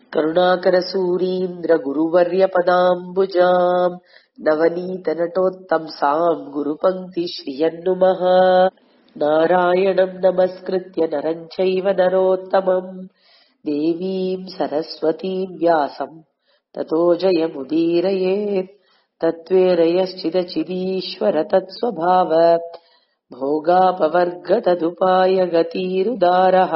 करुणाकरसूरीन्द्रगुरुवर्यपदाम्बुजाम् नवनीतनटोत्तंसाम् गुरुपङ्क्तिश्रियन्नुमः नारायणम् नमस्कृत्य नरम् चैव नरोत्तमम् देवीम् सरस्वतीम् व्यासम् ततो जयमुदीरयेत् तत्त्वेन यश्चिदचिदीश्वर तत्स्वभाव भोगापवर्गतदुपाय गतीरुदारः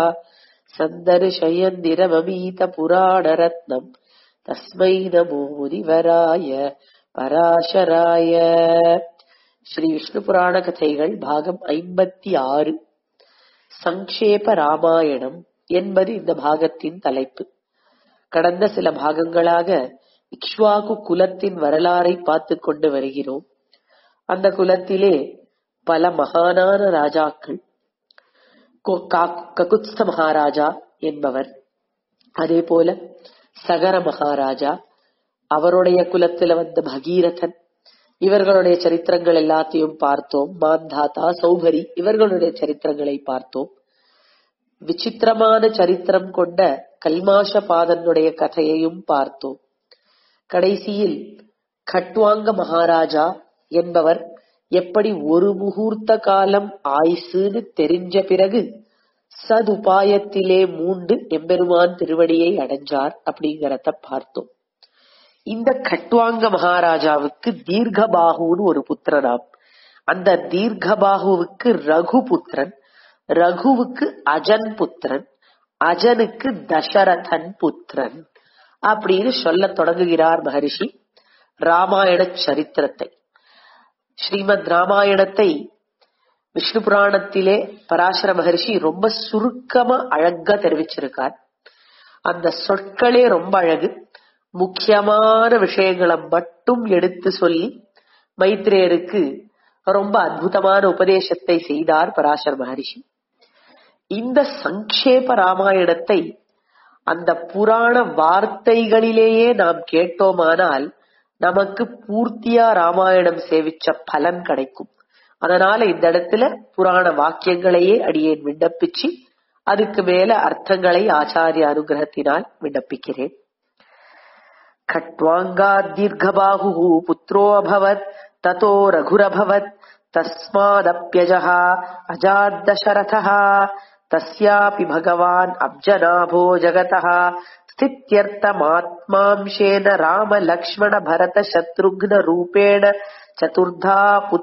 सन्दर्शयन्निरममीतपुराणरत्नम् तस्मै नमो முனிவராய பராசராய ஸ்ரீ விஷ்ணு புராண கதைகள் பாகம் ஐம்பத்தி ஆறு சங்கேப ராமாயணம் என்பது இந்த பாகத்தின் தலைப்பு கடந்த சில பாகங்களாக இக்ஷ்வாகு குலத்தின் வரலாறை பார்த்து கொண்டு வருகிறோம் அந்த குலத்திலே பல மகானான ராஜாக்கள் ககுத்ஸ்த மகாராஜா என்பவர் அதே போல சகர மகாராஜா அவருடைய குலத்துல வந்த பகீரதன் இவர்களுடைய சரித்திரங்கள் எல்லாத்தையும் பார்த்தோம் மாந்தாதா சௌகரி இவர்களுடைய சரித்திரங்களை பார்த்தோம் விசித்திரமான சரித்திரம் கொண்ட கல்மாஷ பாதனுடைய கதையையும் பார்த்தோம் கடைசியில் கட்வாங்க மகாராஜா என்பவர் எப்படி ஒரு முகூர்த்த காலம் ஆயுசுன்னு தெரிஞ்ச பிறகு சதுபாயத்திலே மூண்டு எம்பெருமான் திருவடியை அடைஞ்சார் அப்படிங்கறத பார்த்தோம் இந்த கட்வாங்க மகாராஜாவுக்கு தீர்க்கபாகுன்னு ஒரு புத்திரனாம் அந்த தீர்க்கபாகுவுக்கு ரகு புத்திரன் ரகுவுக்கு அஜன் புத்திரன் அஜனுக்கு தசரதன் புத்திரன் அப்படின்னு சொல்ல தொடங்குகிறார் மகரிஷி ராமாயண சரித்திரத்தை ஸ்ரீமத் ராமாயணத்தை விஷ்ணு புராணத்திலே பராசர மகர்ஷி ரொம்ப சுருக்கமா அழகா தெரிவிச்சிருக்கார் அந்த சொற்களே ரொம்ப அழகு முக்கியமான விஷயங்களை மட்டும் எடுத்து சொல்லி மைத்ரேயருக்கு ரொம்ப அற்புதமான உபதேசத்தை செய்தார் பராசர மகரிஷி இந்த சங்கேப ராமாயணத்தை அந்த புராண வார்த்தைகளிலேயே நாம் கேட்டோமானால் நமக்கு பூர்த்தியா ராமாயணம் சேவிச்ச பலன் கிடைக்கும் அதனால இந்த இடத்துல புராண வாக்கியங்களையே அடியேன் விண்ணப்பிச்சு அதுக்கு மேல அர்த்தங்களை ஆச்சாரிய அனுகிரகத்தினால் விண்ணப்பிக்கிறேன் கட்வாங்கா தீர்க்கபாகு புத்திரோ அபவத் ததோ ரகுரபவத் தஸ்மாதப்யஜா அஜாத்தசரதः தஸ்யாபி பகவான் அப்ஜநாபோ ஜகதः ஸ்தித்யர்த்தமாத்மாம்சேன ராம லக்ஷ்மண பரத சத்ருக்ன ரூபேண சதுர்தா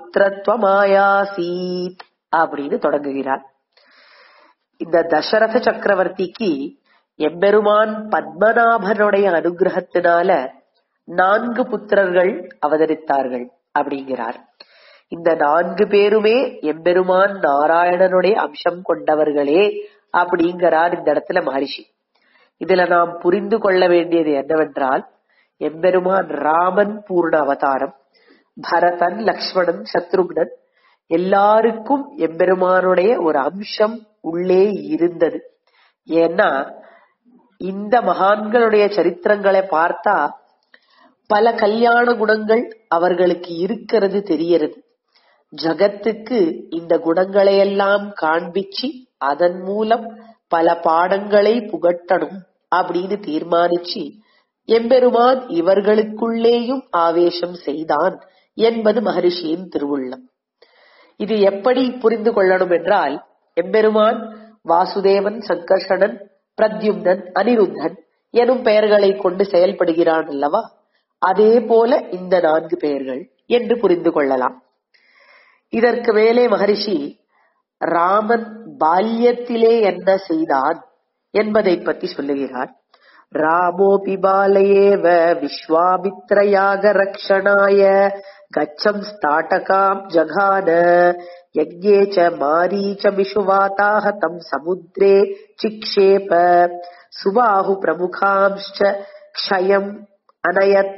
புத்திரத்வமாயாசீத் அப்படின்னு தொடங்குகிறார் இந்த தசரத சக்கரவர்த்திக்கு எம்பெருமான் பத்மநாபனுடைய அனுகிரகத்தினால நான்கு புத்திரர்கள் அவதரித்தார்கள் அப்படிங்கிறார் இந்த நான்கு பேருமே எம்பெருமான் நாராயணனுடைய அம்சம் கொண்டவர்களே அப்படிங்கிறார் இந்த இடத்துல மகரிஷி இதுல நாம் புரிந்து கொள்ள வேண்டியது என்னவென்றால் எம்பெருமான் ராமன் பூர்ண அவதாரம் பரதன் லக்ஷ்மணன் சத்ருக்னன் எல்லாருக்கும் எம்பெருமானுடைய ஒரு அம்சம் உள்ளே இருந்தது ஏன்னா இந்த மகான்களுடைய சரித்திரங்களை பார்த்தா பல கல்யாண குணங்கள் அவர்களுக்கு இருக்கிறது தெரியறது ஜகத்துக்கு இந்த குணங்களையெல்லாம் காண்பிச்சு அதன் மூலம் பல பாடங்களை புகட்டணும் அப்படின்னு தீர்மானிச்சு எம்பெருமான் இவர்களுக்குள்ளேயும் ஆவேசம் செய்தான் என்பது மகரிஷியின் திருவுள்ளம் இது எப்படி புரிந்து கொள்ளணும் என்றால் எம்பெருமான் வாசுதேவன் சங்கர்ஷணன் பிரத்யும்னன் அனிருத்தன் எனும் பெயர்களை கொண்டு செயல்படுகிறான் அல்லவா அதே போல இந்த நான்கு பெயர்கள் என்று புரிந்து கொள்ளலாம் இதற்கு மேலே மகரிஷி ராமன் பால்யத்திலே என்ன செய்தான் என்பதை பற்றி சொல்லுகிறார் ராமோபி பாலயேவ விஸ்வாமித்ரயாக ரக்ஷணாய கச்சம் ஸ்தாட்டகாம் ஜகான யஜ்ஞே ச மாரீச்ச விஷுவாதாக தம் சமுத்ரே சிக்ஷேப சுபாஹு பிரமுகாம்ச்ச க்ஷயம் அனயத்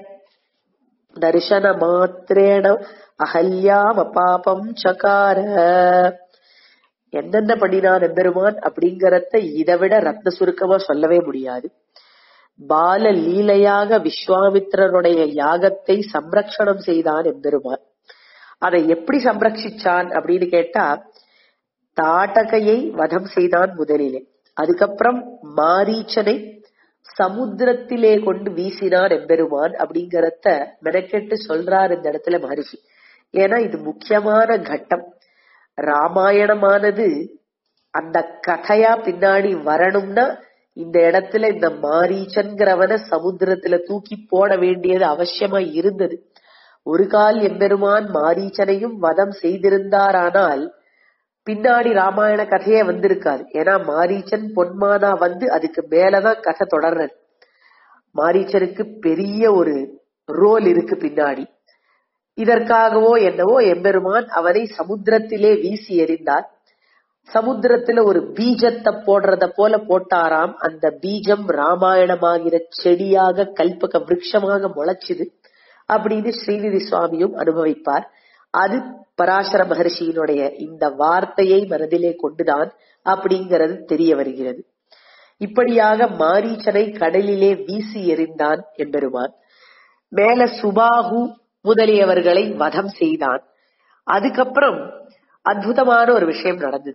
தரிசன மாத்திரேண அகல்யாம் அபாபம் சகார என்னென்ன பண்ணினான் எம்பெருமான் அப்படிங்கறத இதை விட ரத்ன சுருக்கமா சொல்லவே முடியாது பால லீலையாக விஸ்வாமித்திரனுடைய யாகத்தை சம்ரக்ஷணம் செய்தான் எம்பெருமான் அதை எப்படி சம்ரட்சிச்சான் அப்படின்னு கேட்டா தாட்டகையை வதம் செய்தான் முதலிலே அதுக்கப்புறம் மாரீச்சனை சமுத்திரத்திலே கொண்டு வீசினான் எம்பெருமான் அப்படிங்கறத மெனக்கெட்டு சொல்றார் இந்த இடத்துல மகரிஷி ஏன்னா இது முக்கியமான கட்டம் ராமாயணமானது அந்த கதையா பின்னாடி வரணும்னா இந்த இடத்துல இந்த மாரீச்சன்கிறவனை சமுத்திரத்துல தூக்கி போட வேண்டியது அவசியமா இருந்தது ஒரு கால் எம்பெருமான் மாரீச்சனையும் வதம் செய்திருந்தாரானால் பின்னாடி ராமாயண கதையே வந்திருக்காது ஏன்னா மாரீச்சன் பொன்மானா வந்து அதுக்கு மேலதான் கதை தொடர்றது மாரீச்சனுக்கு பெரிய ஒரு ரோல் இருக்கு பின்னாடி இதற்காகவோ என்னவோ எம்பெருமான் அவனை சமுத்திரத்திலே வீசி எறிந்தார் சமுத்திரத்துல ஒரு பீஜத்தை போடுறத போல போட்டாராம் அந்த பீஜம் ராமாயணமாகிற செடியாக கல்பக விருட்சமாக முளைச்சுது அப்படின்னு ஸ்ரீநிதி சுவாமியும் அனுபவிப்பார் அது பராசர மகர்ஷியினுடைய இந்த வார்த்தையை மனதிலே கொண்டுதான் அப்படிங்கிறது தெரிய வருகிறது இப்படியாக மாரீச்சனை கடலிலே வீசி எறிந்தான் என்பெருமான் மேல சுபாகு முதலியவர்களை வதம் செய்தான் அதுக்கப்புறம் அற்புதமான ஒரு விஷயம் நடந்தது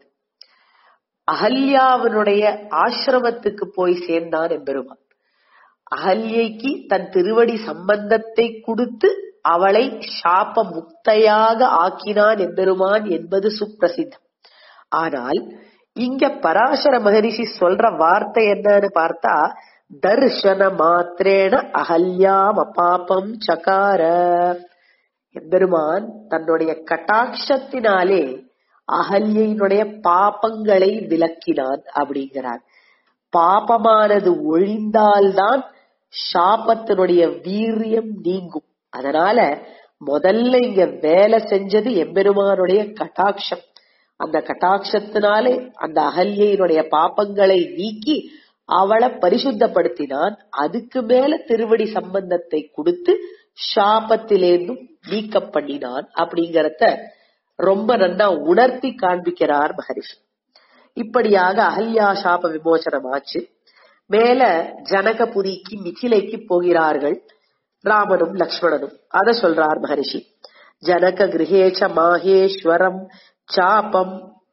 அகல்யாவினுடைய ஆசிரமத்துக்கு போய் சேர்ந்தான் என்பெருமான் அகல்யைக்கு தன் திருவடி சம்பந்தத்தை கொடுத்து அவளை சாப முக்தையாக ஆக்கினான் எம்பெருமான் என்பது சுப்பிரசித்தம் ஆனால் இங்க பராசர மகரிஷி சொல்ற வார்த்தை என்னன்னு பார்த்தா தர்ஷன மாத்திரேன அகல்யாம் அபாபம் சகார எம்பெருமான் தன்னுடைய கட்டாட்சத்தினாலே அகல்யினுடைய பாபங்களை விலக்கினான் அப்படிங்கிறார் பாபமானது ஒழிந்தால்தான் சாபத்தினுடைய வீரியம் நீங்கும் அதனால முதல்ல இங்க வேலை செஞ்சது எம்பெருமானுடைய கட்டாட்சம் அந்த கட்டாட்சத்தினாலே அந்த அகல்யினுடைய பாப்பங்களை நீக்கி அவளை பரிசுத்தப்படுத்தினான் அதுக்கு மேல திருவடி சம்பந்தத்தை கொடுத்து சாபத்திலேருந்தும் நீக்க பண்ணினான் அப்படிங்கறத ரொம்ப நன்னா உணர்த்தி காண்பிக்கிறார் மகரிஷி இப்படியாக அகல்யா சாப விமோசனம் ஆச்சு மேல ஜனகபுரிக்கு மிथिலைக்கு போகிறார்கள் ராமனும் லக்ஷ்மணனும் அத சொல்றார் மகரிஷி ஜனக கிரகேச்ச மாகேஸ்வரம் சாபம்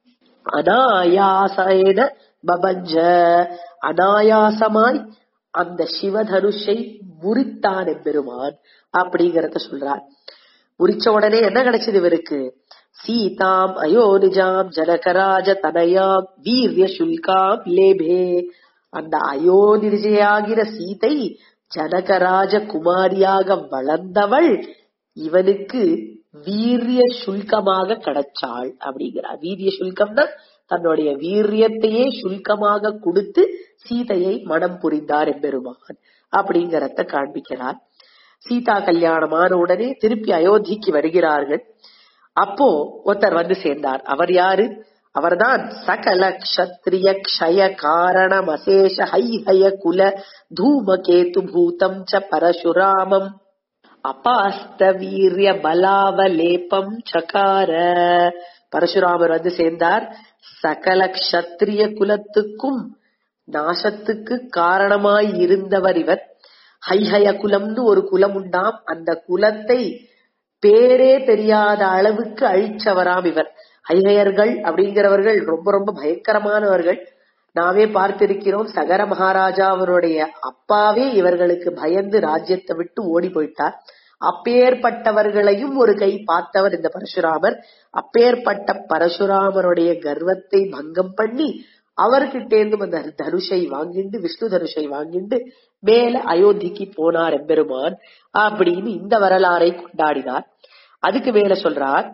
அனாயாசேன பபஞ்ச அனாயாசமாய் அந்த சிவதனுஷை முறித்தான் எம்பெருமான் அப்படிங்கறத சொல்றார் முறிச்ச உடனே என்ன கிடைச்சது இவருக்கு சீதாம் அயோனிஜாம் ஜனகராஜ தனயாம் வீரிய சுல்காம் லேபே அந்த அயோனிஜையாகிற சீதை ஜனகராஜ குமாரியாக வளர்ந்தவள் இவனுக்கு வீரிய சுல்கமாக கிடைச்சாள் அப்படிங்கிறார் வீரிய சுல்கம்னா தன்னுடைய வீரியத்தையே சுல்கமாக கொடுத்து சீதையை மனம் புரிந்தார் எம்பெருமான் அப்படிங்கறத காண்பிக்கிறார் சீதா கல்யாணமான உடனே திருப்பி அயோத்திக்கு வருகிறார்கள் அப்போ ஒருத்தர் வந்து சேர்ந்தார் அவர் யாரு அவர்தான் சகல க்ஷத்ரிய க்ஷய காரணம் அசேஷ ஹைஹய குல தூமகேது பூதம் ச பரசுராமம் அபாஸ்த வீரிய பலாவலேபம் சகார பரசுராமர் வந்து சேர்ந்தார் சகல க்ஷத்ரிய குலத்துக்கும் நாசத்துக்கு காரணமாய் இருந்தவர் இவர் ஹைஹய குலம்னு ஒரு குலம் உண்டாம் அந்த குலத்தை பேரே தெரியாத அளவுக்கு அழிச்சவராம் இவர் ஹைஹயர்கள் அப்படிங்கிறவர்கள் ரொம்ப ரொம்ப பயங்கரமானவர்கள் நாமே பார்த்திருக்கிறோம் சகர மகாராஜா அவருடைய அப்பாவே இவர்களுக்கு பயந்து ராஜ்யத்தை விட்டு ஓடி போயிட்டார் அப்பேற்பட்டவர்களையும் ஒரு கை பார்த்தவர் இந்த பரசுராமர் அப்பேற்பட்ட பரசுராமருடைய கர்வத்தை பங்கம் பண்ணி அவர்கிட்டேந்து அந்த தனுஷை வாங்கிண்டு விஷ்ணு தனுஷை வாங்கிண்டு மேல அயோத்திக்கு போனார் எம்பெருமான் அப்படின்னு இந்த வரலாறை கொண்டாடினார் அதுக்கு மேல சொல்றார்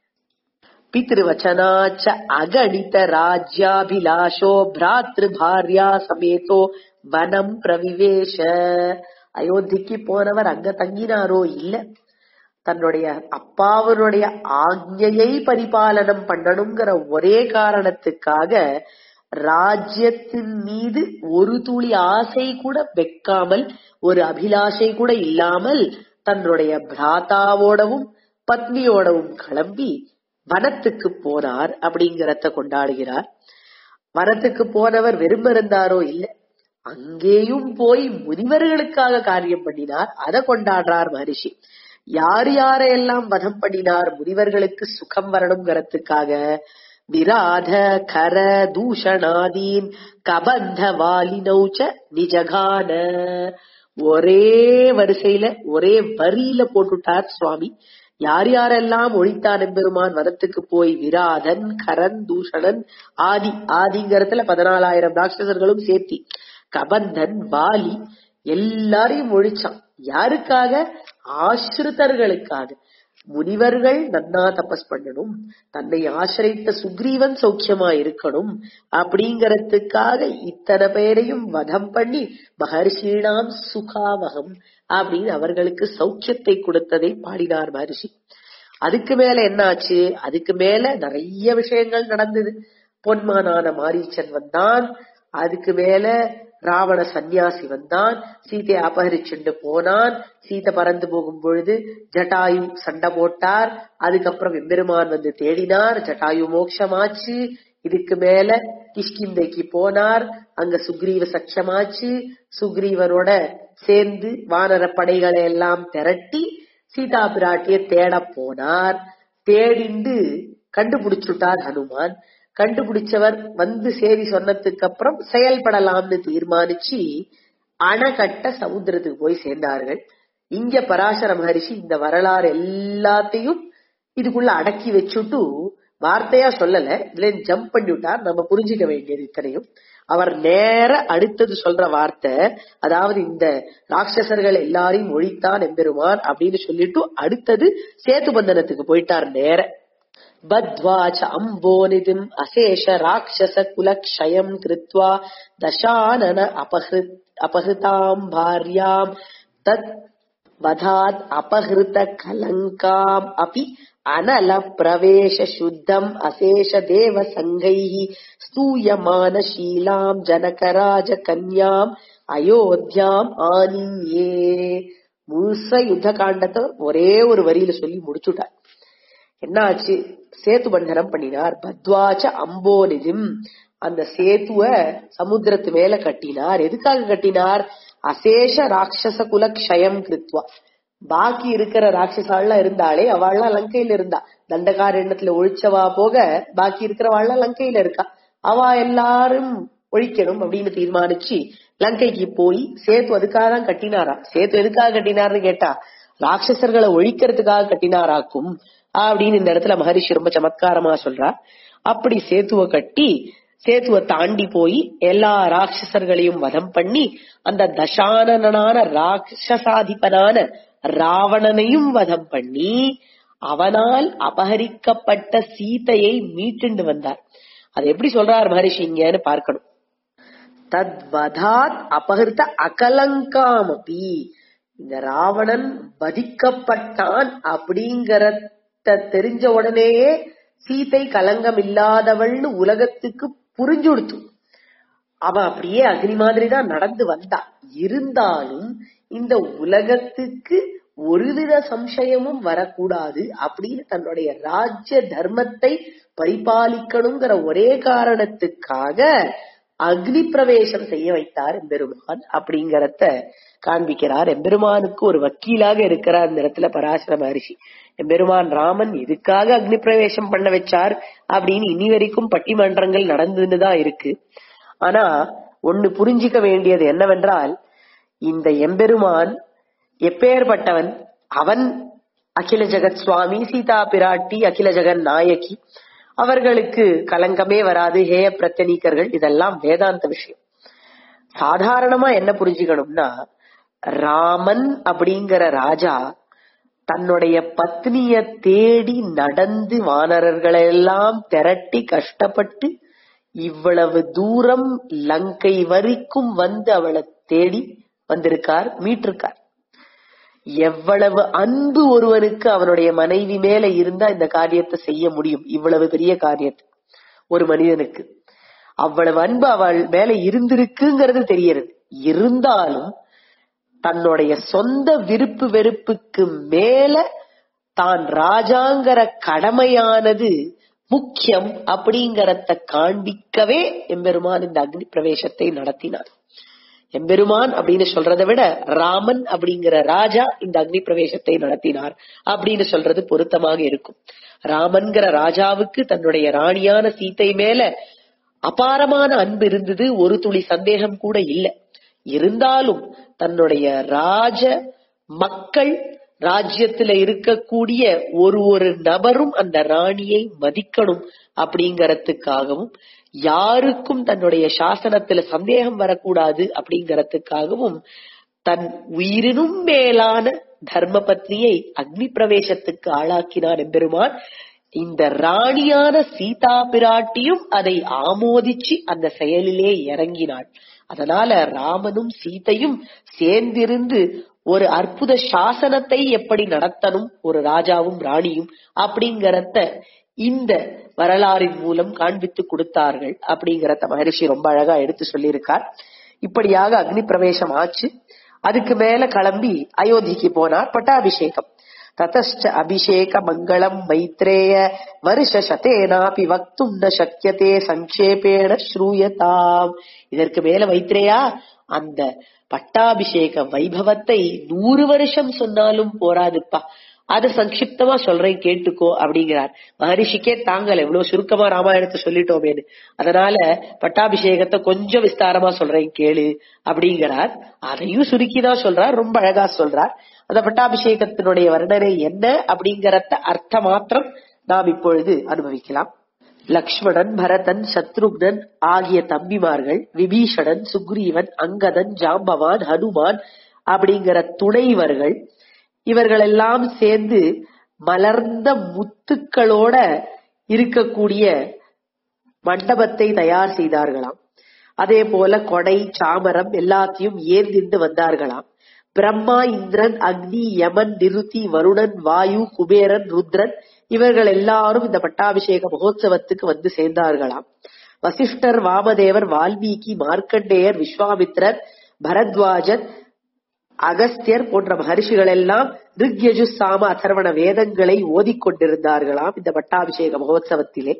பித்ருவச்சனாச்ச அகணித ராஜ்யாபிலாஷோ பிராத்ரு பாரியா சமேதோ வனம் பிரவிவேஷ அயோத்திக்கு போனவர் அங்க தங்கினாரோ இல்ல தன்னுடைய அப்பாவனுடைய ஆக்ஞையை பரிபாலனம் பண்ணணுங்கிற ஒரே காரணத்துக்காக ராஜ்யத்தின் மீது ஒரு துளி ஆசை கூட வைக்காமல் ஒரு அபிலாஷை கூட இல்லாமல் தன்னுடைய பிராத்தாவோடவும் பத்னியோடவும் கிளம்பி வனத்துக்கு போனார் அப்படிங்கறத கொண்டாடுகிறார் வனத்துக்கு போனவர் வெறும் இருந்தாரோ இல்ல அங்கேயும் போய் முனிவர்களுக்காக காரியம் பண்ணினார் அதை கொண்டாடுறார் மகரிஷி யார் யாரையெல்லாம் வதம் பண்ணினார் முனிவர்களுக்கு சுகம் வரணுங்கிறதுக்காக விராத கர தூஷணாதீன் கபந்த வாலினௌச்ச நிஜகான ஒரே வரிசையில ஒரே வரியில போட்டுட்டார் சுவாமி யார் யாரெல்லாம் ஒழித்தான் எம்பெருமான் வனத்துக்கு போய் விராதன் கரன் தூஷணன் ஆதி ஆதிங்கிறதுல பதினாலாயிரம் ராட்சசர்களும் சேர்த்தி கபந்தன் வாலி எல்லாரையும் ஒழிச்சான் யாருக்காக ஆசிரிதர்களுக்காக முனிவர்கள் நன்னா தபஸ் பண்ணணும் தன்னை ஆசிரித்த சுக்ரீவன் சௌக்கியமா இருக்கணும் அப்படிங்கறதுக்காக இத்தனை பேரையும் வதம் பண்ணி மகர்ஷினாம் சுகாவகம் அப்படின்னு அவர்களுக்கு சௌக்கியத்தை கொடுத்ததை பாடினார் மகர்ஷி அதுக்கு மேல என்ன ஆச்சு அதுக்கு மேல நிறைய விஷயங்கள் நடந்தது பொன்மானான மாரீச்சன் வந்தான் அதுக்கு மேல ராவண சந்நியாசி வந்தான் சீதையை அபகரிச்சுண்டு போனான் சீதை பறந்து போகும் பொழுது ஜட்டாயு சண்டை போட்டார் அதுக்கப்புறம் எம்பெருமான் வந்து தேடினார் ஜட்டாயு மோட்சமாச்சு இதுக்கு மேல கிஷ்கிந்தைக்கு போனார் அங்க சுக்ரீவ சக்கியமாச்சு சுக்ரீவனோட சேர்ந்து வானர படைகளை எல்லாம் திரட்டி சீதா பிராட்டிய தேட போனார் தேடிண்டு கண்டுபிடிச்சுட்டார் ஹனுமான் கண்டுபிடிச்சவர் வந்து சேரி சொன்னதுக்கு அப்புறம் செயல்படலாம்னு தீர்மானிச்சு அணைக்கட்ட சமுத்திரத்துக்கு போய் சேர்ந்தார்கள் இங்க பராசர மகரிஷி இந்த வரலாறு எல்லாத்தையும் இதுக்குள்ள அடக்கி வச்சுட்டு வார்த்தையா சொல்லல இதுல ஜம்ப் பண்ணி விட்டார் நம்ம புரிஞ்சுக்க வேண்டியது இத்தனையும் அவர் நேர அடுத்தது சொல்ற வார்த்தை அதாவது இந்த ராட்சசர்கள் எல்லாரையும் ஒழித்தான் எம்பெருமான் அப்படின்னு சொல்லிட்டு அடுத்தது சேத்து பந்தனத்துக்கு போயிட்டார் நேர बद्ध्वाच अम्बोनिधिम् अशेष राक्षस कुलक्षयम् कृत्वा दशानन अपहृ अपहृताम् भार्याम् तत् वधात् अपहृत कलङ्काम् अपि अनल प्रवेश शुद्धम् अशेष देव सङ्घैः स्तूयमानशीलाम् जनकराज कन्याम् அயோத்தியாம் ஆனியே முழுச யுத்த காண்டத்தை ஒரே ஒரு வரியில சொல்லி முடிச்சுட்டார் என்னாச்சு சேத்து பண்டனம் பண்ணினார் பத்வாச்ச அம்போனிதிம் அந்த சேத்துவ சமுத்திரத்து மேல கட்டினார் எதுக்காக கட்டினார் அசேஷ ராட்சச குல க்ஷயம் கிருத்வா பாக்கி இருக்கிற ராட்சசாலாம் இருந்தாலே அவள்லாம் லங்கையில இருந்தா தண்டகாரண்யத்துல ஒழிச்சவா போக பாக்கி இருக்கிறவாள்லாம் லங்கையில இருக்கா அவ எல்லாரும் ஒழிக்கணும் அப்படின்னு தீர்மானிச்சு லங்கைக்கு போய் சேத்து அதுக்காக தான் கட்டினாரா சேத்து எதுக்காக கட்டினார்னு கேட்டா ராட்சசர்களை ஒழிக்கிறதுக்காக கட்டினாராக்கும் அப்படின்னு இந்த இடத்துல மகரிஷி ரொம்ப சமத்காரமா சொல்றா அப்படி சேத்துவ கட்டி சேத்துவ தாண்டி போய் எல்லா ராட்சசர்களையும் வதம் பண்ணி அந்த தசானனான ராட்சசாதிபனான ராவணனையும் வதம் பண்ணி அவனால் அபகரிக்கப்பட்ட சீதையை மீட்டுண்டு வந்தார் அது எப்படி சொல்றார் மகரிஷி இங்கன்னு பார்க்கணும் தத்வதாத் அபகிருத்த அகலங்காமபி இந்த ராவணன் வதிக்கப்பட்டான் அப்படிங்கறத தெரிஞ்ச உடனேயே சீதை கலங்கம் இல்லாதவள்னு உலகத்துக்கு புரிஞ்சு கொடுத்து அவ அப்படியே அக்னி மாதிரி தான் நடந்து வந்தா இருந்தாலும் இந்த உலகத்துக்கு ஒருவித சம்சயமும் வரக்கூடாது அப்படின்னு தன்னுடைய ராஜ்ய தர்மத்தை பரிபாலிக்கணுங்கிற ஒரே காரணத்துக்காக அக்னி பிரவேசம் செய்ய வைத்தார் எம்பெருமான் அப்படிங்கறத காண்பிக்கிறார் எம்பெருமானுக்கு ஒரு வக்கீலாக இருக்கிறார் இந்த இடத்துல பராசர மகரிஷி எம்பெருமான் ராமன் எதுக்காக அக்னி பிரவேசம் பண்ண வச்சார் அப்படின்னு இனி வரைக்கும் பட்டிமன்றங்கள் நடந்துன்னு தான் இருக்கு ஆனா ஒண்ணு புரிஞ்சிக்க வேண்டியது என்னவென்றால் இந்த எம்பெருமான் எப்பேற்பட்டவன் அவன் அகில ஜெகத் சுவாமி சீதா பிராட்டி அகில ஜெகன் நாயகி அவர்களுக்கு கலங்கமே வராது ஹேய பிரத்தனீக்கர்கள் இதெல்லாம் வேதாந்த விஷயம் சாதாரணமா என்ன புரிஞ்சுக்கணும்னா ராமன் அப்படிங்கிற ராஜா தன்னுடைய பத்னிய தேடி நடந்து வானரர்களை எல்லாம் திரட்டி கஷ்டப்பட்டு இவ்வளவு தூரம் லங்கை வரைக்கும் வந்து அவளை தேடி வந்திருக்கார் மீட்டிருக்கார் எவ்வளவு அன்பு ஒருவனுக்கு அவனுடைய மனைவி மேல இருந்தா இந்த காரியத்தை செய்ய முடியும் இவ்வளவு பெரிய காரியத்தை ஒரு மனிதனுக்கு அவ்வளவு அன்பு அவள் மேல இருந்திருக்குங்கிறது தெரியறது இருந்தாலும் தன்னுடைய சொந்த விருப்பு வெறுப்புக்கு மேல தான் ராஜாங்கிற கடமையானது முக்கியம் அப்படிங்கறத காண்பிக்கவே எம்பெருமான் இந்த அக்னி பிரவேசத்தை நடத்தினார் எம்பெருமான் அப்படின்னு சொல்றதை விட ராமன் அப்படிங்கிற ராஜா இந்த அக்னி பிரவேசத்தை நடத்தினார் அப்படின்னு சொல்றது பொருத்தமாக இருக்கும் ராமன்கிற ராஜாவுக்கு தன்னுடைய ராணியான சீத்தை மேல அபாரமான அன்பு இருந்தது ஒரு துளி சந்தேகம் கூட இல்லை இருந்தாலும் தன்னுடைய ராஜ மக்கள் ராஜ்யத்துல இருக்கக்கூடிய ஒரு ஒரு நபரும் அந்த ராணியை மதிக்கணும் அப்படிங்கறதுக்காகவும் யாருக்கும் தன்னுடைய சாசனத்துல சந்தேகம் வரக்கூடாது அப்படிங்கறதுக்காகவும் தன் உயிரினும் மேலான தர்ம பத்னியை அக்னி பிரவேசத்துக்கு ஆளாக்கினார் எம்பெருமான் இந்த ராணியான சீதா பிராட்டியும் அதை ஆமோதிச்சு அந்த செயலிலே இறங்கினாள் அதனால ராமனும் சீதையும் சேர்ந்திருந்து ஒரு அற்புத சாசனத்தை எப்படி நடத்தணும் ஒரு ராஜாவும் ராணியும் அப்படிங்கறத இந்த வரலாறின் மூலம் காண்பித்து கொடுத்தார்கள் அப்படிங்கறத மகரிஷி ரொம்ப அழகா எடுத்து சொல்லியிருக்கார் இப்படியாக அக்னி பிரவேசம் ஆச்சு அதுக்கு மேல கிளம்பி அயோத்திக்கு போனார் பட்டாபிஷேகம் ததச்ச அபிஷேக மங்களம் மைத்ரேய வருஷ சதேனாபி வக்தும் ந சக்கியதே சங்கேபேன ஸ்ரூயதாம் இதற்கு மேல மைத்ரேயா அந்த பட்டாபிஷேக வைபவத்தை நூறு வருஷம் சொன்னாலும் போராதுப்பா அது சங்கிப்தமா சொல்றேன் கேட்டுக்கோ அப்படிங்கிறார் மகரிஷிக்கே தாங்கல எவ்வளவு சுருக்கமா ராமாயணத்தை சொல்லிட்டோமேனு அதனால பட்டாபிஷேகத்தை கொஞ்சம் விஸ்தாரமா சொல்றேன் கேளு அப்படிங்கிறார் அதையும் சுருக்கிதான் சொல்றார் ரொம்ப அழகா சொல்றார் அந்த பட்டாபிஷேகத்தினுடைய வர்ணனை என்ன அப்படிங்கறத அர்த்த மாத்திரம் நாம் இப்பொழுது அனுபவிக்கலாம் லக்ஷ்மணன் பரதன் சத்ருக்னன் ஆகிய தம்பிமார்கள் விபீஷணன் சுக்ரீவன் அங்கதன் ஜாம்பவான் ஹனுமான் அப்படிங்கிற துணைவர்கள் இவர்கள் எல்லாம் சேர்ந்து மலர்ந்த முத்துக்களோட இருக்கக்கூடிய மண்டபத்தை தயார் செய்தார்களாம் அதே போல கொடை சாமரம் எல்லாத்தையும் ஏந்திண்டு வந்தார்களாம் பிரம்மா இந்திரன் அக்னி யமன் நிருதி வருணன் வாயு குபேரன் ருத்ரன் இவர்கள் எல்லாரும் இந்த பட்டாபிஷேக மகோத்சவத்துக்கு வந்து சேர்ந்தார்களாம் வசிஷ்டர் வாமதேவர் வால்மீகி மார்க்கண்டேயர் விஸ்வாமித்ரர் பரத்வாஜன் அகஸ்தியர் போன்ற மகர்ஷிகள் எல்லாம் ரிக்யஜு சாம அதர்வண வேதங்களை ஓதிக்கொண்டிருந்தார்களாம் இந்த பட்டாபிஷேக மகோத்சவத்திலே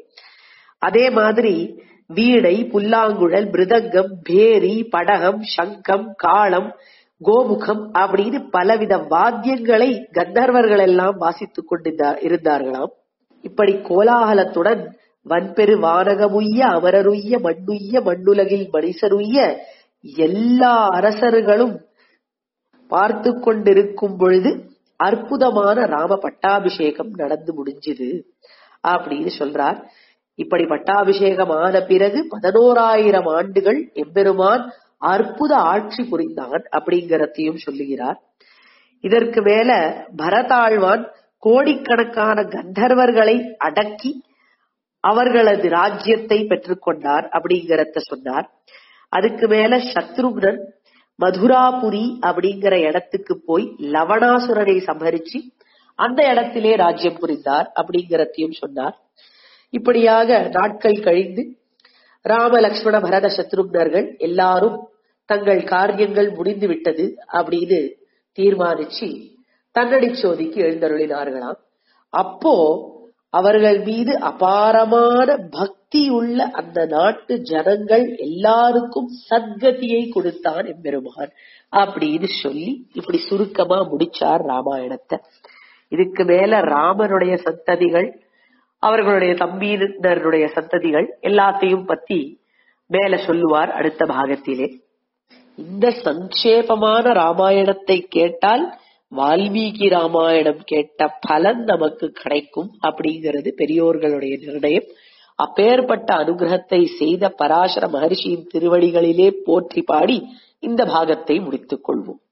அதே மாதிரி வீணை புல்லாங்குழல் மிருதங்கம் பேரி படகம் சங்கம் காளம் கோமுகம் அப்படின்னு பலவித வாத்தியங்களை கந்தர்வர்கள் எல்லாம் வாசித்துக் கொண்டு இருந்தார்களாம் இப்படி கோலாகலத்துடன் வன்பெரு வானகமுய்ய அமரருய்ய மண்ணுய்ய மண்ணுலகில் மனிதருய்ய எல்லா அரசர்களும் பார்த்து கொண்டிருக்கும் பொழுது அற்புதமான ராம பட்டாபிஷேகம் நடந்து முடிஞ்சுது அப்படின்னு சொல்றார் இப்படி பட்டாபிஷேகம் ஆன பிறகு பதினோராயிரம் ஆண்டுகள் எம்பெருமான் அற்புத ஆட்சி புரிந்தான் அப்படிங்கறதையும் சொல்லுகிறார் இதற்கு மேல பரதாழ்வான் கோடிக்கணக்கான கந்தர்வர்களை அடக்கி அவர்களது ராஜ்யத்தை பெற்றுக்கொண்டார் அப்படிங்கறத சொன்னார் அதுக்கு மேல சத்ருக்னன் மதுராபுரி அப்படிங்கிற இடத்துக்கு போய் லவணாசுரனை சம்ஹரிச்சு அந்த இடத்திலே ராஜ்யம் புரிந்தார் அப்படிங்கறதையும் சொன்னார் இப்படியாக நாட்கள் கழிந்து ராம லக்ஷ்மண பரத சத்ருக்னர்கள் எல்லாரும் தங்கள் காரியங்கள் முடிந்து விட்டது அப்படின்னு தீர்மானிச்சு தன்னடி சோதிக்கு எழுந்தருளினார்களாம் அப்போ அவர்கள் மீது அபாரமான பக்தி உள்ள அந்த நாட்டு ஜனங்கள் எல்லாருக்கும் சத்கதியை கொடுத்தான் எம்பெருமான் அப்படின்னு சொல்லி இப்படி சுருக்கமா முடிச்சார் ராமாயணத்தை இதுக்கு மேல ராமனுடைய சந்ததிகள் அவர்களுடைய தம்பியினருடைய சந்ததிகள் எல்லாத்தையும் பத்தி மேல சொல்லுவார் அடுத்த பாகத்திலே இந்த சங்கேபமான ராமாயணத்தை கேட்டால் வால்மீகி ராமாயணம் கேட்ட பலன் நமக்கு கிடைக்கும் அப்படிங்கிறது பெரியோர்களுடைய நிர்ணயம் அப்பேற்பட்ட அனுகிரகத்தை செய்த பராசர மகர்ஷியின் திருவடிகளிலே போற்றி பாடி இந்த பாகத்தை முடித்துக் கொள்வோம்